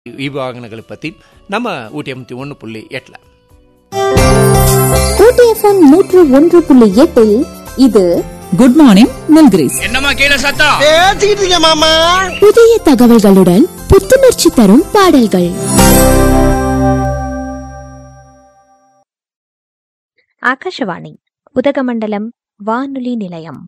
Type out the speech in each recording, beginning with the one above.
விவாகனங்களை பற்றி நம்ம ஊட்டி எண்பத்தி ஒன்று புள்ளி எட்டில் ஊட்டி எஃப்எம் நூற்று ஒன்று புள்ளி எட்டில் இது குட் மார்னிங் நல்கிரீஸ் என்னம்மா கீழே சத்தம் பேசிக்கிட்டு இருக்க மாமா புதிய தகவல்களுடன் புத்துணர்ச்சி தரும் பாடல்கள் ஆகாஷவாணி உதகமண்டலம் வானொலி நிலையம்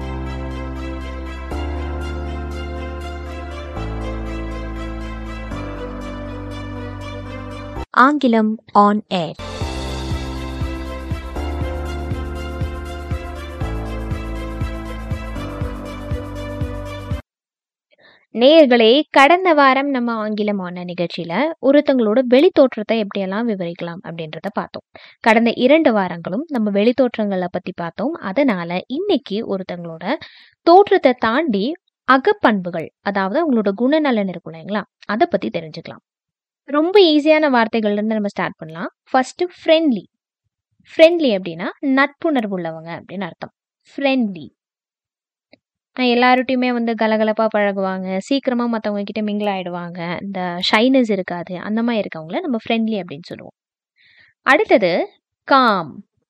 ஆங்கிலம் ஆன் ஏர் நேயர்களே கடந்த வாரம் நம்ம ஆங்கிலம் ஆன நிகழ்ச்சியில ஒருத்தங்களோட வெளி தோற்றத்தை எப்படியெல்லாம் விவரிக்கலாம் அப்படின்றத பார்த்தோம் கடந்த இரண்டு வாரங்களும் நம்ம வெளி தோற்றங்களை பத்தி பார்த்தோம் அதனால இன்னைக்கு ஒருத்தங்களோட தோற்றத்தை தாண்டி அகப்பண்புகள் அதாவது அவங்களோட குணநலன் இருக்கும் இல்லைங்களா அதை பத்தி தெரிஞ்சுக்கலாம் ரொம்ப ஈஸியான வார்த்தைகள்ல இருந்து நம்ம ஸ்டார்ட் பண்ணலாம் ஃபர்ஸ்ட் ஃப்ரெண்ட்லி ஃப்ரெண்ட்லி அப்படின்னா நட்புணர்வு உள்ளவங்க அப்படின்னு அர்த்தம் ஃப்ரெண்ட்லி எல்லார்கிட்டையுமே வந்து கலகலப்பா பழகுவாங்க சீக்கிரமா மற்றவங்க கிட்ட மிங்கிள் ஆயிடுவாங்க இந்த ஷைனஸ் இருக்காது அந்த மாதிரி இருக்கவங்கள நம்ம ஃப்ரெண்ட்லி அப்படின்னு சொல்லுவோம் அடுத்தது காம்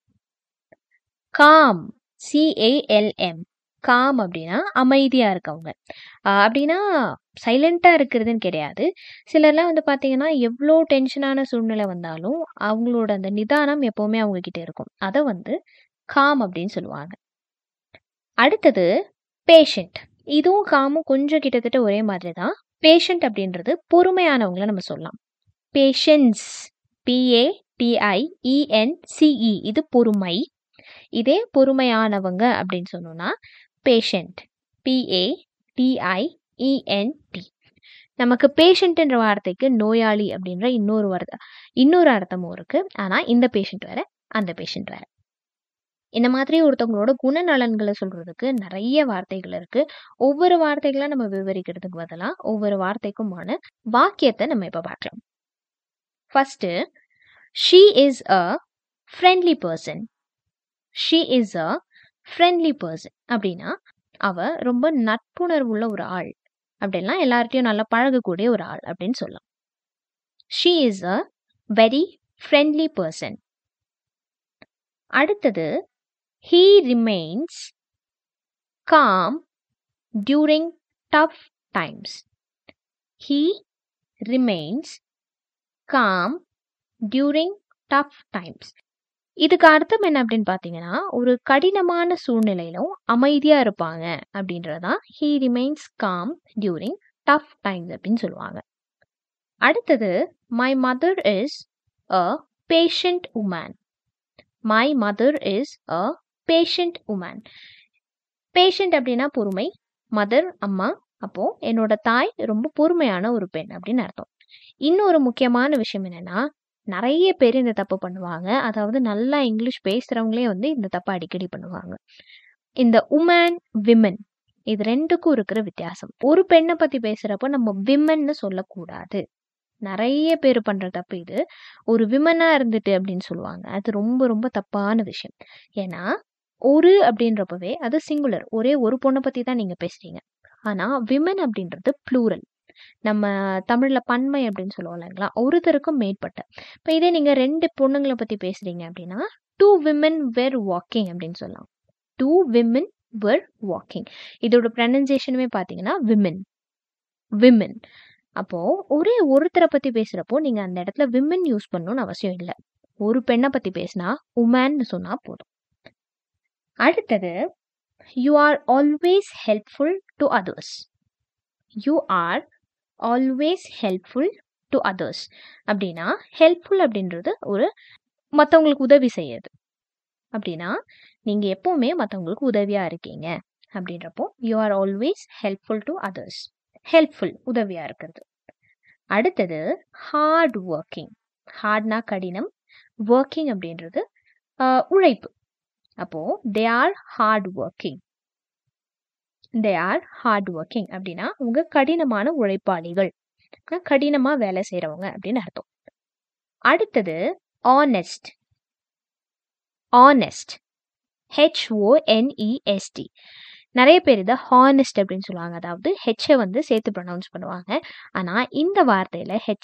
காம் சிஏஎல்எம் காம் அப்படின்னா அமைதியா இருக்கவங்க ஆஹ் அப்படின்னா சைலண்டா இருக்கிறதுன்னு கிடையாது சிலர்லாம் வந்து பாத்தீங்கன்னா எவ்வளோ டென்ஷனான சூழ்நிலை வந்தாலும் அவங்களோட அந்த நிதானம் எப்பவுமே அவங்க கிட்ட இருக்கும் அதை வந்து காம் அப்படின்னு சொல்லுவாங்க அடுத்தது பேஷண்ட் இதுவும் காமும் கொஞ்சம் கிட்டத்தட்ட ஒரே மாதிரி தான் பேஷண்ட் அப்படின்றது பொறுமையானவங்கள நம்ம சொல்லலாம் பேஷன்ஸ் பிஏ டிஐ இஎன்சிஇ இது பொறுமை இதே பொறுமையானவங்க அப்படின்னு சொன்னோம்னா பேஷண்ட் பிஏ டிஐ இஎன்டி நமக்கு பேஷண்ட்ன்ற வார்த்தைக்கு நோயாளி அப்படின்ற இன்னொரு வார்த்தை இன்னொரு அர்த்தமும் இருக்கு ஆனா இந்த பேஷண்ட் வேற அந்த பேஷண்ட் வேற இந்த மாதிரி ஒருத்தவங்களோட குணநலன்களை சொல்றதுக்கு நிறைய வார்த்தைகள் இருக்கு ஒவ்வொரு வார்த்தைகளா நம்ம விவரிக்கிறதுக்கு பதிலா ஒவ்வொரு வார்த்தைக்குமான வாக்கியத்தை நம்ம இப்ப பார்க்கலாம் first she is a friendly person she is a friendly person அப்படின்னா அவ ரொம்ப நட்புணர்வுள்ள ஒரு ஆள் அப்படின்லாம் எல்லார்ட்டையும் நல்லா பழகக்கூடிய ஒரு ஆள் அப்படின்னு சொல்லலாம் she is a very friendly person அடுத்தது he remains calm during tough times. He remains calm during tough times. இதுக்கு அர்த்தம் என்ன அப்படின்னு பார்த்தீங்கன்னா ஒரு கடினமான சூழ்நிலையிலும் அமைதியா இருப்பாங்க அப்படின்றதான் he remains calm during tough times அப்படின்னு சொல்லுவாங்க அடுத்தது my mother is a patient woman my mother is a patient woman patient அப்படின்னா பொறுமை மதர் அம்மா அப்போ என்னோட தாய் ரொம்ப பொறுமையான ஒரு பெண் அப்படின்னு அர்த்தம் இன்னொரு முக்கியமான விஷயம் என்னன்னா நிறைய பேர் இந்த தப்பு பண்ணுவாங்க அதாவது நல்லா இங்கிலீஷ் பேசுறவங்களே வந்து இந்த தப்பை அடிக்கடி பண்ணுவாங்க இந்த உமன் விமன் இது ரெண்டுக்கும் இருக்கிற வித்தியாசம் ஒரு பெண்ணை பத்தி பேசுறப்போ நம்ம விமன்னு சொல்லக்கூடாது நிறைய பேர் பண்ற தப்பு இது ஒரு விமனா இருந்துட்டு அப்படின்னு சொல்லுவாங்க அது ரொம்ப ரொம்ப தப்பான விஷயம் ஏன்னா ஒரு அப்படின்றப்பவே அது சிங்குலர் ஒரே ஒரு பொண்ணை பத்தி தான் நீங்க பேசுறீங்க ஆனா விமன் அப்படின்றது ப்ளூரல் நம்ம தமிழ்ல பன்மை அப்படின்னு சொல்லுவோம் இல்லைங்களா ஒருத்தருக்கும் மேற்பட்ட இப்போ இதே நீங்க ரெண்டு பொண்ணுங்களை பத்தி பேசுறீங்க அப்படின்னா டூ விமன் வேர் வாக்கிங் அப்படின்னு சொல்லலாம் டூ விமன் வேர் வாக்கிங் இதோட ப்ரனன்சியேஷனுமே பார்த்தீங்கன்னா விமன் விமன் அப்போ ஒரே ஒருத்தரை பத்தி பேசுறப்போ நீங்க அந்த இடத்துல விமன் யூஸ் பண்ணணும்னு அவசியம் இல்லை ஒரு பெண்ணை பத்தி பேசினா உமன்னு சொன்னா போதும் அடுத்தது you are always helpful to others you are always helpful to others அப்படின்னா ஹெல்ப்ஃபுல் அப்படின்றது ஒரு மற்றவங்களுக்கு உதவி செய்யுது அப்படின்னா நீங்கள் எப்போவுமே மற்றவங்களுக்கு உதவியாக இருக்கீங்க அப்படின்றப்போ you are always helpful to others helpful உதவியாக இருக்கிறது அடுத்தது ஹார்ட் ஒர்க்கிங் ஹார்ட்னா கடினம் ஒர்க்கிங் அப்படின்றது உழைப்பு அப்போ they are hard working they are hard working அப்படின்னா உங்க கடினமான உழைப்பாளிகள் கடினமா வேலை செய்யறவங்க அப்படின்னு அர்த்தம் அடுத்தது ஆனஸ்ட் ஆனஸ்ட் ஹெச்ஓஎன்இஎஸ்டி நிறைய பேர் இதை ஹானஸ்ட் அப்படின்னு சொல்லுவாங்க அதாவது ஹெச்சை வந்து சேர்த்து ப்ரொனவுன்ஸ் பண்ணுவாங்க ஆனால் இந்த வார்த்தையில் ஹெச்